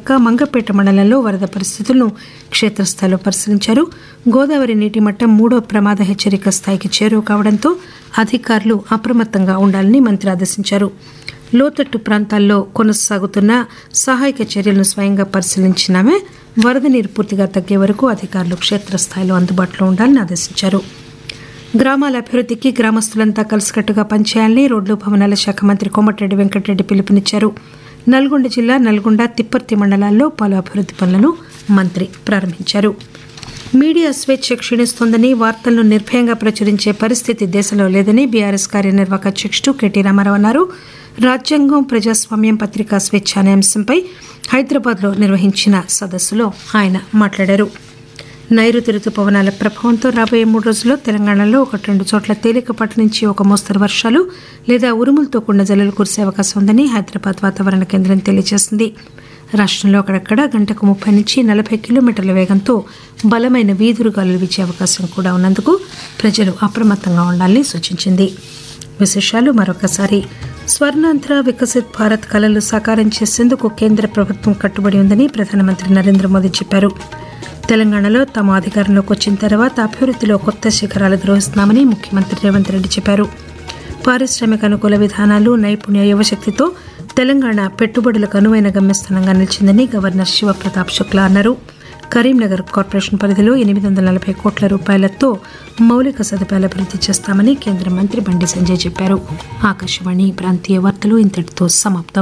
విశాఖ మంగపేట మండలంలో వరద పరిస్థితులను క్షేత్రస్థాయిలో పరిశీలించారు గోదావరి నీటి మట్టం మూడో ప్రమాద హెచ్చరిక స్థాయికి చేరువ కావడంతో అధికారులు అప్రమత్తంగా ఉండాలని మంత్రి ఆదేశించారు లోతట్టు ప్రాంతాల్లో కొనసాగుతున్న సహాయక చర్యలను స్వయంగా పరిశీలించినామే వరద నీరు పూర్తిగా తగ్గే వరకు అధికారులు క్షేత్రస్థాయిలో అందుబాటులో ఉండాలని ఆదేశించారు గ్రామాల అభివృద్ధికి గ్రామస్తులంతా కలిసికట్టుగా పనిచేయాలని రోడ్లు భవనాల శాఖ మంత్రి కోమటిరెడ్డి వెంకటరెడ్డి పిలుపునిచ్చారు నల్గొండ జిల్లా నల్గొండ తిప్పర్తి మండలాల్లో పలు అభివృద్ది పనులను మంత్రి ప్రారంభించారు మీడియా స్వేచ్ఛ క్షీణిస్తోందని వార్తలను నిర్భయంగా ప్రచురించే పరిస్థితి దేశంలో లేదని బీఆర్ఎస్ కార్యనిర్వాహక అధ్యక్షుడు కెటీ రామారావు అన్నారు రాజ్యాంగం ప్రజాస్వామ్యం పత్రికా స్వేచ్ఛ అనే అంశంపై హైదరాబాద్లో నిర్వహించిన సదస్సులో ఆయన మాట్లాడారు నైరుతి రుతుపవనాల ప్రభావంతో రాబోయే మూడు రోజుల్లో తెలంగాణలో ఒకటి రెండు చోట్ల తేలికపాటి నుంచి ఒక మోస్తరు వర్షాలు లేదా ఉరుములతో కూడిన జల్లులు కురిసే అవకాశం ఉందని హైదరాబాద్ వాతావరణ కేంద్రం తెలియజేసింది రాష్టంలో అక్కడక్కడ గంటకు ముప్పై నుంచి నలభై కిలోమీటర్ల వేగంతో బలమైన వీధురు గాలులు వీచే అవకాశం కూడా ఉన్నందుకు ప్రజలు అప్రమత్తంగా ఉండాలని సూచించింది విశేషాలు మరొకసారి స్వర్ణాంధ్ర వికసిత్ భారత్ కలలు సాకారం చేసేందుకు కేంద్ర ప్రభుత్వం కట్టుబడి ఉందని ప్రధానమంత్రి నరేంద్ర మోదీ చెప్పారు తెలంగాణలో తమ అధికారంలోకి వచ్చిన తర్వాత అభివృద్ధిలో కొత్త శిఖరాలు ద్రోహిస్తున్నామని ముఖ్యమంత్రి రేవంత్ రెడ్డి చెప్పారు పారిశ్రామిక అనుకూల విధానాలు నైపుణ్య యువశక్తితో తెలంగాణ పెట్టుబడులకు అనువైన గమ్యస్థానంగా నిలిచిందని గవర్నర్ శివప్రతాప్ శుక్లా అన్నారు కరీంనగర్ కార్పొరేషన్ పరిధిలో ఎనిమిది వందల నలభై కోట్ల రూపాయలతో మౌలిక సదుపాయాలు అభివృద్ధి చేస్తామని కేంద్ర మంత్రి బండి సంజయ్ చెప్పారు ఆకాశవాణి ప్రాంతీయ వార్తలు ఇంతటితో సమాప్తం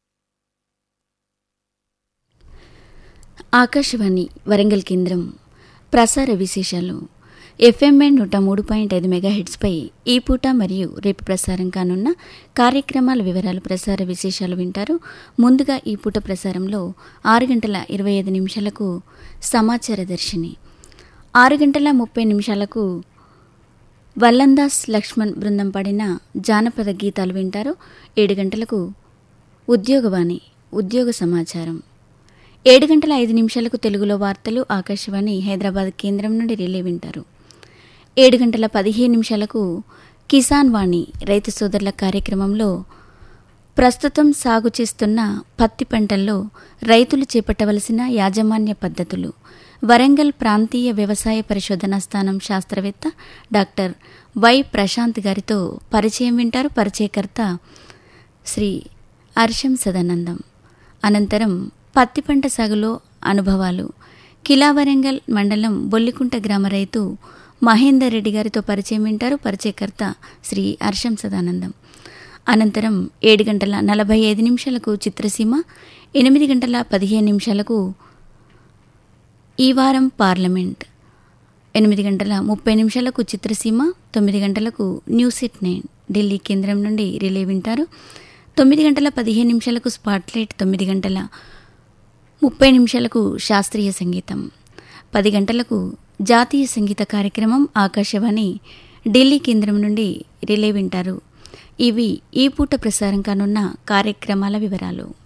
ఆకాశవాణి వరంగల్ కేంద్రం ప్రసార విశేషాలు ఎఫ్ఎంఏ నూట మూడు పాయింట్ ఐదు మెగాహెడ్స్పై ఈ పూట మరియు రేపు ప్రసారం కానున్న కార్యక్రమాల వివరాలు ప్రసార విశేషాలు వింటారు ముందుగా ఈ పూట ప్రసారంలో ఆరు గంటల ఇరవై ఐదు నిమిషాలకు సమాచార దర్శిని ఆరు గంటల ముప్పై నిమిషాలకు వల్లందాస్ లక్ష్మణ్ బృందం పాడిన జానపద గీతాలు వింటారు ఏడు గంటలకు ఉద్యోగవాణి ఉద్యోగ సమాచారం ఏడు గంటల ఐదు నిమిషాలకు తెలుగులో వార్తలు ఆకాశవాణి హైదరాబాద్ కేంద్రం నుండి రిలే వింటారు ఏడు గంటల పదిహేను నిమిషాలకు కిసాన్ వాణి రైతు సోదరుల కార్యక్రమంలో ప్రస్తుతం సాగు చేస్తున్న పత్తి పంటల్లో రైతులు చేపట్టవలసిన యాజమాన్య పద్ధతులు వరంగల్ ప్రాంతీయ వ్యవసాయ పరిశోధనా స్థానం శాస్త్రవేత్త డాక్టర్ వై ప్రశాంత్ గారితో పరిచయం వింటారు పరిచయకర్త శ్రీ హర్షం సదానందం అనంతరం పత్తి పంట సాగులో అనుభవాలు కిలా వరంగల్ మండలం బొల్లికుంట గ్రామ రైతు మహేందర్ రెడ్డి గారితో పరిచయం వింటారు పరిచయకర్త శ్రీ హర్షం సదానందం అనంతరం ఏడు గంటల నలభై ఐదు నిమిషాలకు చిత్రసీమ ఎనిమిది గంటల పదిహేను నిమిషాలకు ఈ వారం పార్లమెంట్ ఎనిమిది గంటల ముప్పై నిమిషాలకు చిత్రసీమ తొమ్మిది గంటలకు న్యూస్ ఎట్ నైన్ ఢిల్లీ కేంద్రం నుండి రిలే వింటారు తొమ్మిది గంటల పదిహేను నిమిషాలకు స్పాట్లైట్ తొమ్మిది గంటల ముప్పై నిమిషాలకు శాస్త్రీయ సంగీతం పది గంటలకు జాతీయ సంగీత కార్యక్రమం ఆకాశవాణి ఢిల్లీ కేంద్రం నుండి రిలే వింటారు ఇవి ఈ పూట ప్రసారం కానున్న కార్యక్రమాల వివరాలు